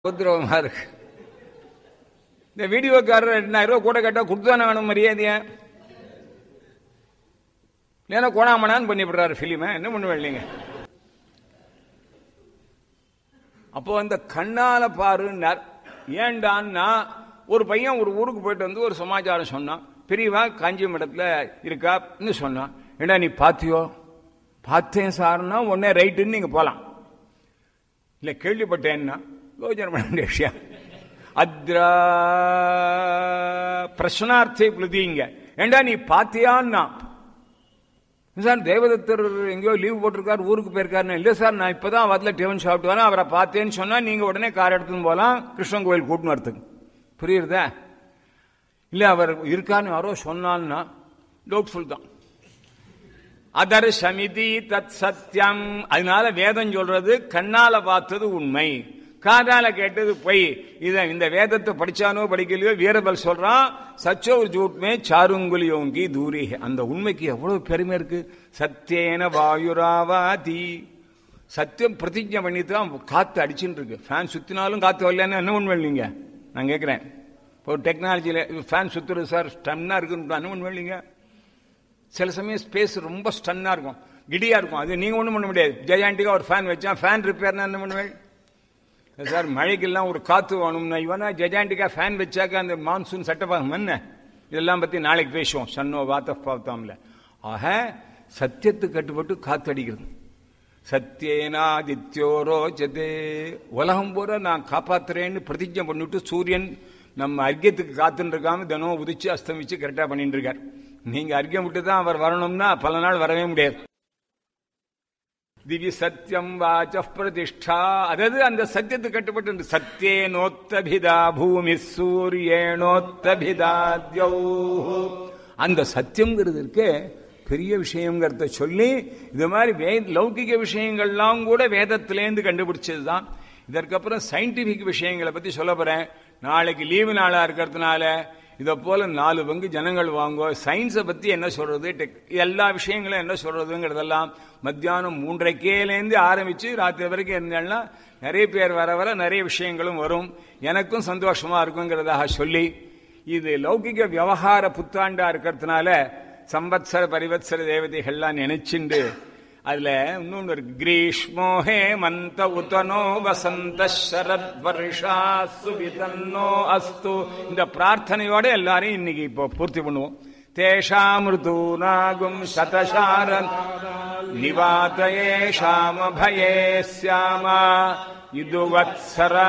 உபதிரவமா இருக்கு இந்த வீடியோக்காரர் ரெண்டாயிரம் ரூபாய் கூட கேட்டா கொடுத்தானே வேணும் மரியாதையா இல்லைன்னா கோணாமணான்னு பண்ணிவிடுறாரு பிலிமை என்ன பண்ணுவேன் நீங்க அப்போ அந்த கண்ணால பாருன்னார் ஏண்டான்னா ஒரு பையன் ஒரு ஊருக்கு போயிட்டு வந்து ஒரு சமாச்சாரம் சொன்னான் பெரியவா காஞ்சியம் இடத்துல இருக்கான்னு சொன்னான் ஏண்டா நீ பாத்தியோ பார்த்தேன் சார்னா உடனே ரைட்டுன்னு நீங்க போலாம் இல்ல கேள்விப்பட்டேன்னா யோஜனை பண்ண வேண்டிய விஷயம் அத்ரா பிரश्नाர்த்தே புழுதிங்க ஏண்டா நீ பாத்தியான்னா சார் தேவதத்தர் எங்கேயோ லீவ் போட்டிருக்காரு ஊருக்கு போயிருக்காருன்னு இல்லை சார் நான் இப்பதான் வரல டிஃபன் சாப்பிட்டு வரேன் அவரை பார்த்தேன்னு சொன்னா நீங்க உடனே கார் எடுத்துன்னு போலாம் கிருஷ்ணன் கோயில் கூட்டின்னு வரத்துக்கு புரியுறதா இல்ல அவர் இருக்கான்னு யாரோ சொன்னான்னா டவுட்ஃபுல் தான் அதர் சமிதி தத் சத்தியம் அதனால வேதம் சொல்றது கண்ணால பார்த்தது உண்மை காதால கேட்டது பொய் இத இந்த வேதத்தை படிச்சானோ படிக்கலையோ வீரபல் சொல்றான் சச்சோ ஜூட்மே சாருங்குலியோங்கி தூரி அந்த உண்மைக்கு எவ்வளவு பெருமை இருக்கு சத்தியேன வாயுராவாதி சத்தியம் பிரதிஜை பண்ணி தான் காத்து அடிச்சுட்டு இருக்கு ஃபேன் சுத்தினாலும் காத்து வரலன்னு என்ன உண்மை நீங்க நான் கேட்கிறேன் இப்போ டெக்னாலஜியில ஃபேன் சுத்துறது சார் ஸ்டன்னா இருக்குன்னு என்ன உண்மை இல்லைங்க சில சமயம் ஸ்பேஸ் ரொம்ப ஸ்டன்னா இருக்கும் கிடியா இருக்கும் அது நீங்க ஒண்ணும் பண்ண முடியாது ஜெயாண்டிக்கா ஒரு ஃபேன் வச்சா ஃபேன் ரிப்பேர்னா என்ன பண்ணுவேன் சார் மழைக்கெல்லாம் ஒரு காத்து வேணும்னா இவனா ஜெஜாண்டிக்கா ஃபேன் வச்சாக்க அந்த மான்சூன் சட்டப்பாகம் என்ன இதெல்லாம் பத்தி நாளைக்கு பேசுவோம் சன்னோ வாத்த பார்த்தாம்ல ஆக சத்தியத்துக்கு கட்டுப்பட்டு காத்து அடிக்கிறது சத்தியேனாதித்யோரோ ஜதே உலகம் பூரா நான் காப்பாத்துறேன்னு பிரதிஜை பண்ணிட்டு சூரியன் நம்ம அர்க்கியத்துக்கு காத்துன்னு இருக்காம தினம் உதிச்சு அஸ்தமிச்சு கரெக்டா பண்ணிட்டு இருக்கார் நீங்க அர்க்கியம் விட்டு தான் அவர் வரணும்னா பல நாள் வரவே முடியாது திவி சத்தியம் வாச்ச பிரதிஷ்டா அதாவது அந்த சத்தியத்துக்கு கட்டுப்பட்டு சத்தியே நோத்தபிதா பூமி சூரியேனோத்தபிதா அந்த சத்தியம்ங்கிறது இருக்கு பெரிய விஷயங்கிறத சொல்லி இது மாதிரி வே லௌகிக விஷயங்கள்லாம் கூட வேதத்திலேருந்து கண்டுபிடிச்சது தான் இதற்கப்புறம் சயின்டிபிக் விஷயங்களை பத்தி சொல்ல போறேன் நாளைக்கு லீவு நாளா இருக்கிறதுனால இதை போல நாலு பங்கு ஜனங்கள் வாங்கோ சயின்ஸை பத்தி என்ன சொல்றது எல்லா விஷயங்களும் என்ன சொல்றதுங்கிறதெல்லாம் மத்தியானம் மூன்றரைக்கேலேருந்து ஆரம்பிச்சு ராத்திரி வரைக்கும் இருந்தேன்னா நிறைய பேர் வர வர நிறைய விஷயங்களும் வரும் எனக்கும் சந்தோஷமா இருக்குங்கிறதாக சொல்லி இது லௌகிக விவகார புத்தாண்டா இருக்கிறதுனால சம்பத்சர பரிவத்சர தேவதைகள்லாம் நினைச்சுண்டு அதுல இன்னொன்று இருக்கு கிரீஷ்மோ ஹேமந்த உதனோ வசந்த சரத் வருஷா சுவிதன்னோ அஸ்து இந்த பிரார்த்தனையோட எல்லாரையும் இன்னைக்கு இப்போ பூர்த்தி பண்ணுவோம் தேஷாமிருதூனாகும் சதசாரன் நிவாதயே ஷாம பயே சியாமா இதுவத்சரா